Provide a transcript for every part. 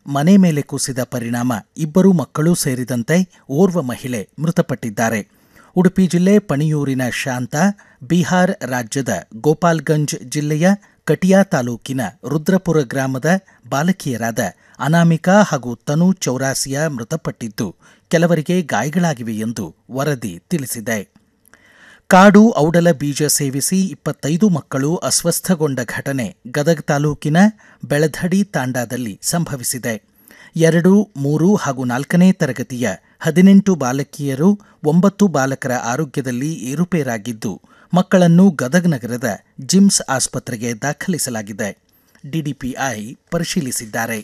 ಮನೆ ಮೇಲೆ ಕುಸಿದ ಪರಿಣಾಮ ಇಬ್ಬರು ಮಕ್ಕಳು ಸೇರಿದಂತೆ ಓರ್ವ ಮಹಿಳೆ ಮೃತಪಟ್ಟಿದ್ದಾರೆ ಉಡುಪಿ ಜಿಲ್ಲೆ ಪಣಿಯೂರಿನ ಶಾಂತ ಬಿಹಾರ್ ರಾಜ್ಯದ ಗೋಪಾಲ್ಗಂಜ್ ಜಿಲ್ಲೆಯ ಕಟಿಯಾ ತಾಲೂಕಿನ ರುದ್ರಪುರ ಗ್ರಾಮದ ಬಾಲಕಿಯರಾದ ಅನಾಮಿಕಾ ಹಾಗೂ ತನು ಚೌರಾಸಿಯಾ ಮೃತಪಟ್ಟಿದ್ದು ಕೆಲವರಿಗೆ ಗಾಯಗಳಾಗಿವೆ ಎಂದು ವರದಿ ತಿಳಿಸಿದೆ ಕಾಡು ಔಡಲ ಬೀಜ ಸೇವಿಸಿ ಇಪ್ಪತ್ತೈದು ಮಕ್ಕಳು ಅಸ್ವಸ್ಥಗೊಂಡ ಘಟನೆ ಗದಗ ತಾಲೂಕಿನ ಬೆಳಧಡಿ ತಾಂಡಾದಲ್ಲಿ ಸಂಭವಿಸಿದೆ ಎರಡು ಮೂರು ಹಾಗೂ ನಾಲ್ಕನೇ ತರಗತಿಯ ಹದಿನೆಂಟು ಬಾಲಕಿಯರು ಒಂಬತ್ತು ಬಾಲಕರ ಆರೋಗ್ಯದಲ್ಲಿ ಏರುಪೇರಾಗಿದ್ದು ಮಕ್ಕಳನ್ನು ಗದಗ ನಗರದ ಜಿಮ್ಸ್ ಆಸ್ಪತ್ರೆಗೆ ದಾಖಲಿಸಲಾಗಿದೆ ಡಿಡಿಪಿಐ ಪರಿಶೀಲಿಸಿದ್ದಾರೆ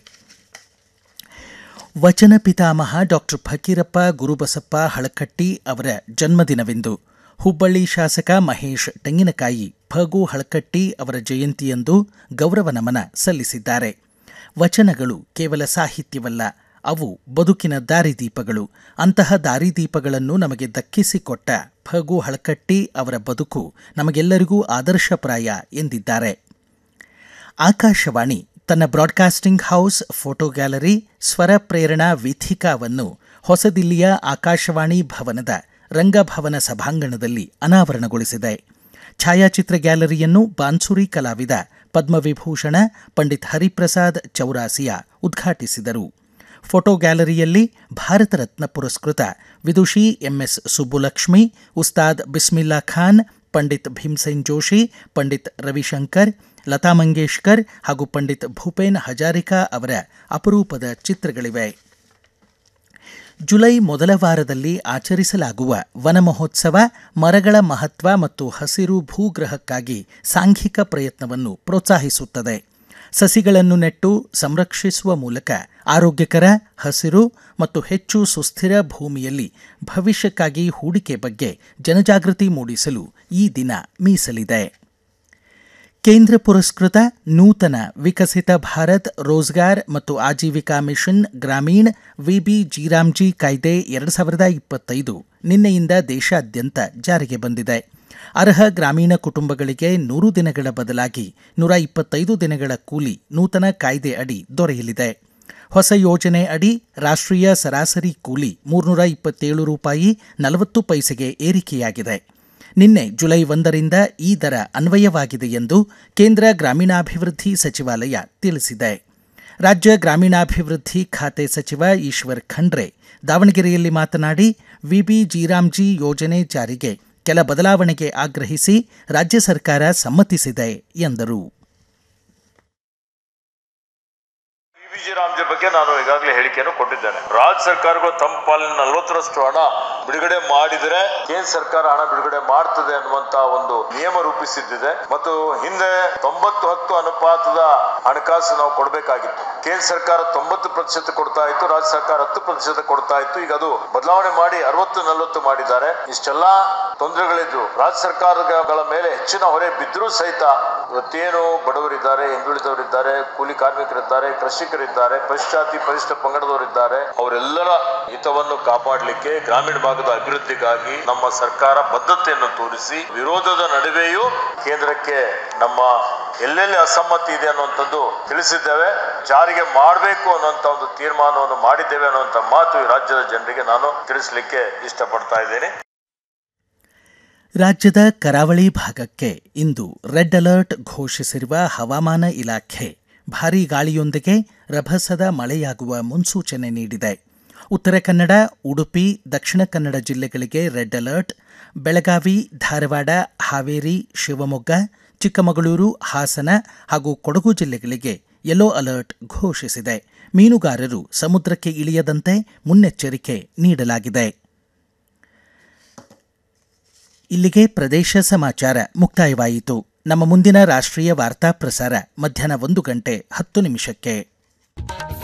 ವಚನ ಪಿತಾಮಹ ಡಾಕ್ಟರ್ ಫಕೀರಪ್ಪ ಗುರುಬಸಪ್ಪ ಹಳಕಟ್ಟಿ ಅವರ ಜನ್ಮದಿನವೆಂದು ಹುಬ್ಬಳ್ಳಿ ಶಾಸಕ ಮಹೇಶ್ ತೆಂಗಿನಕಾಯಿ ಫಗು ಹಳಕಟ್ಟಿ ಅವರ ಜಯಂತಿಯಂದು ಗೌರವ ನಮನ ಸಲ್ಲಿಸಿದ್ದಾರೆ ವಚನಗಳು ಕೇವಲ ಸಾಹಿತ್ಯವಲ್ಲ ಅವು ಬದುಕಿನ ದಾರಿದೀಪಗಳು ಅಂತಹ ದಾರಿದೀಪಗಳನ್ನು ನಮಗೆ ದಕ್ಕಿಸಿಕೊಟ್ಟ ಫಗು ಹಳಕಟ್ಟಿ ಅವರ ಬದುಕು ನಮಗೆಲ್ಲರಿಗೂ ಆದರ್ಶಪ್ರಾಯ ಎಂದಿದ್ದಾರೆ ಆಕಾಶವಾಣಿ ತನ್ನ ಬ್ರಾಡ್ಕಾಸ್ಟಿಂಗ್ ಹೌಸ್ ಫೋಟೋ ಗ್ಯಾಲರಿ ಸ್ವರ ಪ್ರೇರಣಾ ವೀಥಿಕಾವನ್ನು ಹೊಸದಿಲ್ಲಿಯ ಆಕಾಶವಾಣಿ ಭವನದ ರಂಗಭವನ ಸಭಾಂಗಣದಲ್ಲಿ ಅನಾವರಣಗೊಳಿಸಿದೆ ಛಾಯಾಚಿತ್ರ ಗ್ಯಾಲರಿಯನ್ನು ಬಾನ್ಸುರಿ ಕಲಾವಿದ ಪದ್ಮವಿಭೂಷಣ ಪಂಡಿತ್ ಹರಿಪ್ರಸಾದ್ ಚೌರಾಸಿಯಾ ಉದ್ಘಾಟಿಸಿದರು ಫೋಟೋ ಗ್ಯಾಲರಿಯಲ್ಲಿ ಭಾರತ ರತ್ನ ಪುರಸ್ಕೃತ ವಿದುಷಿ ಎಂಎಸ್ ಸುಬ್ಬುಲಕ್ಷ್ಮಿ ಉಸ್ತಾದ್ ಬಿಸ್ಮಿಲ್ಲಾ ಖಾನ್ ಪಂಡಿತ್ ಭೀಮ್ಸೇನ್ ಜೋಶಿ ಪಂಡಿತ್ ರವಿಶಂಕರ್ ಲತಾ ಮಂಗೇಶ್ಕರ್ ಹಾಗೂ ಪಂಡಿತ್ ಭೂಪೇನ್ ಹಜಾರಿಕಾ ಅವರ ಅಪರೂಪದ ಚಿತ್ರಗಳಿವೆ ಜುಲೈ ಮೊದಲ ವಾರದಲ್ಲಿ ಆಚರಿಸಲಾಗುವ ವನ ಮಹೋತ್ಸವ ಮರಗಳ ಮಹತ್ವ ಮತ್ತು ಹಸಿರು ಭೂಗ್ರಹಕ್ಕಾಗಿ ಸಾಂಘಿಕ ಪ್ರಯತ್ನವನ್ನು ಪ್ರೋತ್ಸಾಹಿಸುತ್ತದೆ ಸಸಿಗಳನ್ನು ನೆಟ್ಟು ಸಂರಕ್ಷಿಸುವ ಮೂಲಕ ಆರೋಗ್ಯಕರ ಹಸಿರು ಮತ್ತು ಹೆಚ್ಚು ಸುಸ್ಥಿರ ಭೂಮಿಯಲ್ಲಿ ಭವಿಷ್ಯಕ್ಕಾಗಿ ಹೂಡಿಕೆ ಬಗ್ಗೆ ಜನಜಾಗೃತಿ ಮೂಡಿಸಲು ಈ ದಿನ ಮೀಸಲಿದೆ ಕೇಂದ್ರ ಪುರಸ್ಕೃತ ನೂತನ ವಿಕಸಿತ ಭಾರತ್ ರೋಜ್ಗಾರ್ ಮತ್ತು Ajeevika mission Gramin V B G RAM G ಕಾಯ್ದೆ ಎರಡು ಸಾವಿರದ ಇಪ್ಪತ್ತೈದು ನಿನ್ನೆಯಿಂದ ದೇಶಾದ್ಯಂತ ಜಾರಿಗೆ ಬಂದಿದೆ ಅರ್ಹ ಗ್ರಾಮೀಣ ಕುಟುಂಬಗಳಿಗೆ ನೂರು ದಿನಗಳ ಬದಲಾಗಿ ನೂರ ಇಪ್ಪತ್ತೈದು ದಿನಗಳ ಕೂಲಿ ನೂತನ ಕಾಯ್ದೆ ಅಡಿ ದೊರೆಯಲಿದೆ ಹೊಸ ಯೋಜನೆ ಅಡಿ ರಾಷ್ಟ್ರೀಯ ಸರಾಸರಿ ಕೂಲಿ ಮೂರ್ನೂರ ಇಪ್ಪತ್ತೇಳು ರೂಪಾಯಿ ನಲವತ್ತು ಪೈಸೆಗೆ ಏರಿಕೆಯಾಗಿದೆ ನಿನ್ನೆ ಜುಲೈ ಒಂದರಿಂದ ಈ ದರ ಅನ್ವಯವಾಗಿದೆ ಎಂದು ಕೇಂದ್ರ ಗ್ರಾಮೀಣಾಭಿವೃದ್ಧಿ ಸಚಿವಾಲಯ ತಿಳಿಸಿದೆ ರಾಜ್ಯ ಗ್ರಾಮೀಣಾಭಿವೃದ್ಧಿ ಖಾತೆ ಸಚಿವ ಈಶ್ವರ್ ಖಂಡ್ರೆ ದಾವಣಗೆರೆಯಲ್ಲಿ ಮಾತನಾಡಿ ವಿಬಿ ಜಿರಾಮ್ಜಿ ಯೋಜನೆ ಜಾರಿಗೆ ಕೆಲ ಬದಲಾವಣೆಗೆ ಆಗ್ರಹಿಸಿ ರಾಜ್ಯ ಸರ್ಕಾರ ಸಮ್ಮತಿಸಿದೆ ಎಂದರು ಪಿವಿಜಿ ರಾಮ್ಜಿ ಬಗ್ಗೆ ನಾನು ಈಗಾಗಲೇ ಹೇಳಿಕೆಯನ್ನು ಕೊಟ್ಟಿದ್ದೇನೆ ರಾಜ್ಯ ಸರ್ಕಾರಗಳು ತಮ್ಮ ಪಾಲಿನ ನಲವತ್ತರಷ್ಟು ಹಣ ಬಿಡುಗಡೆ ಮಾಡಿದರೆ ಕೇಂದ್ರ ಸರ್ಕಾರ ಹಣ ಬಿಡುಗಡೆ ಮಾಡ್ತದೆ ಅನ್ನುವಂತ ಒಂದು ನಿಯಮ ರೂಪಿಸಿದ್ದಿದೆ ಮತ್ತು ಹಿಂದೆ ತೊಂಬತ್ತು ಹತ್ತು ಅನುಪಾತದ ಹಣಕಾಸು ನಾವು ಕೊಡಬೇಕಾಗಿತ್ತು ಕೇಂದ್ರ ಸರ್ಕಾರ ತೊಂಬತ್ತು ಪ್ರತಿಶತ ಕೊಡ್ತಾ ಇತ್ತು ರಾಜ್ಯ ಸರ್ಕಾರ ಹತ್ತು ಪ್ರತಿಶತ ಕೊಡ್ತಾ ಇತ್ತು ಈಗ ಅದು ಬದಲಾವಣೆ ಮಾಡಿ ಅರವತ್ತು ನಲವತ್ತು ಮಾಡಿದ್ದಾರೆ ಇಷ್ಟೆಲ್ಲಾ ತೊಂದರೆಗಳಿದ್ದು ರಾಜ್ಯ ಸರ್ಕಾರಗಳ ಮೇಲೆ ಹೆಚ್ಚಿನ ಹೊರೆ ಬಿದ್ದರೂ ಸಹಿತ ಇವತ್ತೇನು ಬಡವರಿದ್ದಾರೆ ಹಿಂದುಳಿದವರಿದ್ದಾರೆ ಕೂಲಿ ಕಾರ್ಮಿಕರಿದ್ದಾರೆ ಕೃಷಿಕರಿದ್ದಾರೆ ಪರಿಶಾತಿ ಪರಿಷ್ಠ ಪಂಗಡದವರಿದ್ದಾರೆ ಅವರೆಲ್ಲರ ಹಿತವನ್ನು ಕಾಪಾಡಲಿಕ್ಕೆ ಗ್ರಾಮೀಣ ಭಾಗದ ಅಭಿವೃದ್ಧಿಗಾಗಿ ನಮ್ಮ ಸರ್ಕಾರ ಬದ್ಧತೆಯನ್ನು ತೋರಿಸಿ ವಿರೋಧದ ನಡುವೆಯೂ ಕೇಂದ್ರಕ್ಕೆ ನಮ್ಮ ಎಲ್ಲೆಲ್ಲಿ ಅಸಮ್ಮತಿ ಇದೆ ಅನ್ನುವಂಥದ್ದು ತಿಳಿಸಿದ್ದೇವೆ ಜಾರಿಗೆ ಮಾಡಬೇಕು ಅನ್ನುವಂಥ ಒಂದು ತೀರ್ಮಾನವನ್ನು ಮಾಡಿದ್ದೇವೆ ಅನ್ನುವಂಥ ಮಾತು ಈ ರಾಜ್ಯದ ಜನರಿಗೆ ನಾನು ತಿಳಿಸಲಿಕ್ಕೆ ಇಷ್ಟಪಡ್ತಾ ಇದ್ದೇನೆ ರಾಜ್ಯದ ಕರಾವಳಿ ಭಾಗಕ್ಕೆ ಇಂದು ರೆಡ್ ಅಲರ್ಟ್ ಘೋಷಿಸಿರುವ ಹವಾಮಾನ ಇಲಾಖೆ ಭಾರೀ ಗಾಳಿಯೊಂದಿಗೆ ರಭಸದ ಮಳೆಯಾಗುವ ಮುನ್ಸೂಚನೆ ನೀಡಿದೆ ಉತ್ತರ ಕನ್ನಡ ಉಡುಪಿ ದಕ್ಷಿಣ ಕನ್ನಡ ಜಿಲ್ಲೆಗಳಿಗೆ ರೆಡ್ ಅಲರ್ಟ್ ಬೆಳಗಾವಿ ಧಾರವಾಡ ಹಾವೇರಿ ಶಿವಮೊಗ್ಗ ಚಿಕ್ಕಮಗಳೂರು ಹಾಸನ ಹಾಗೂ ಕೊಡಗು ಜಿಲ್ಲೆಗಳಿಗೆ ಯೆಲ್ಲೋ ಅಲರ್ಟ್ ಘೋಷಿಸಿದೆ ಮೀನುಗಾರರು ಸಮುದ್ರಕ್ಕೆ ಇಳಿಯದಂತೆ ಮುನ್ನೆಚ್ಚರಿಕೆ ನೀಡಲಾಗಿದೆ ಇಲ್ಲಿಗೆ ಪ್ರದೇಶ ಸಮಾಚಾರ ಮುಕ್ತಾಯವಾಯಿತು ನಮ್ಮ ಮುಂದಿನ ರಾಷ್ಟ್ರೀಯ ವಾರ್ತಾ ಪ್ರಸಾರ ಮಧ್ಯಾಹ್ನ ಒಂದು ಗಂಟೆ ಹತ್ತು ನಿಮಿಷಕ್ಕೆ